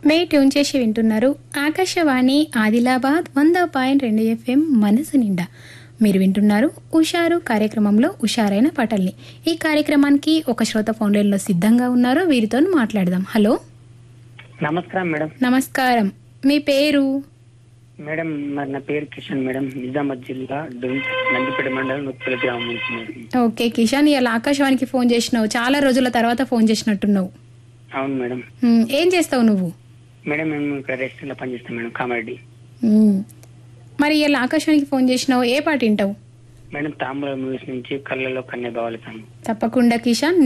మే tune చేసి వింటున్నారు ఆకాశవాణి ఆదిలాబాద్ వంద పాయింట్ రెండు ఎఫ్ఎం మనసు నిండా మీరు వింటున్నారు ఉషారు కార్యక్రమంలో ఉషారైన పాటల్ని ఈ కార్యక్రమానికి ఒక శ్రోత ఫోన్ లైన్లో సిద్ధంగా ఉన్నారు వీరితో మాట్లాడదాం హలో నమస్కారం మేడం నమస్కారం మీ పేరు మేడం మరి నా పేరు కిషన్ మేడం నిజామాబాద్ జిల్లా డుమ్ నందిపేట మండలం నొప్పుల గ్రామం నుంచి మేడం. ఓకే కిషాన్ ఇలా ఆకాశవాణికి ఫోన్ చేసినావు చాలా రోజుల తర్వాత ఫోన్ చేసినట్టున్నావు అవును మేడం ఉమ్, ఏం చేస్తావు నువ్వు మేడం మేము ఇక్కడ రెస్టారెంట్ లో పనిచేస్తాం మేడం కామారెడ్డి ఉమ్, మరి ఇలా ఆకాశవాణికి ఫోన్ చేసినావు ఏ పాట వింటావు మేడం తాంబూల మూవీస్ నుంచి కళ్ళలో కన్య భావాలతాం తప్పకుండా కిషాన్